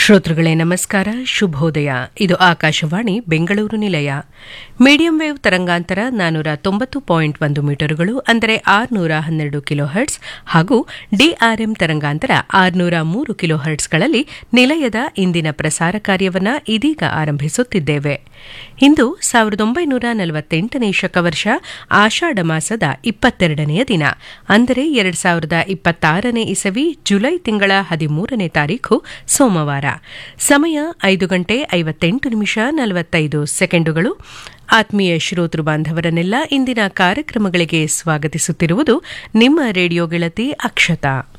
ಶ್ರೋತೃಗಳೇ ನಮಸ್ಕಾರ ಶುಭೋದಯ ಇದು ಆಕಾಶವಾಣಿ ಬೆಂಗಳೂರು ನಿಲಯ ಮೀಡಿಯಂ ವೇವ್ ತರಂಗಾಂತರ ನಾನೂರ ತೊಂಬತ್ತು ಪಾಯಿಂಟ್ ಒಂದು ಮೀಟರುಗಳು ಅಂದರೆ ಆರುನೂರ ಹನ್ನೆರಡು ಕಿಲೋ ಹರ್ಟ್ಸ್ ಹಾಗೂ ಡಿಆರ್ಎಂ ತರಂಗಾಂತರ ಆರುನೂರ ಮೂರು ಕಿಲೋ ಹರ್ಟ್ಸ್ಗಳಲ್ಲಿ ನಿಲಯದ ಇಂದಿನ ಪ್ರಸಾರ ಕಾರ್ಯವನ್ನು ಇದೀಗ ಆರಂಭಿಸುತ್ತಿದ್ದೇವೆ ಇಂದು ಸಾವಿರದ ಒಂಬೈನೂರ ನಲವತ್ತೆಂಟನೇ ಶಕವರ್ಷ ಆಷಾಢ ಮಾಸದ ಇಪ್ಪತ್ತೆರಡನೆಯ ದಿನ ಅಂದರೆ ಎರಡು ಸಾವಿರದ ಇಪ್ಪತ್ತಾರನೇ ಇಸವಿ ಜುಲೈ ತಿಂಗಳ ಹದಿಮೂರನೇ ತಾರೀಖು ಸೋಮವಾರ ಸಮಯ ಐದು ಗಂಟೆ ಐವತ್ತೆಂಟು ನಿಮಿಷ ನಲವತ್ತೈದು ಸೆಕೆಂಡುಗಳು ಆತ್ಮೀಯ ಶ್ರೋತೃ ಬಾಂಧವರನ್ನೆಲ್ಲ ಇಂದಿನ ಕಾರ್ಯಕ್ರಮಗಳಿಗೆ ಸ್ವಾಗತಿಸುತ್ತಿರುವುದು ನಿಮ್ಮ ರೇಡಿಯೋ ಗೆಳತಿ ಅಕ್ಷತಾ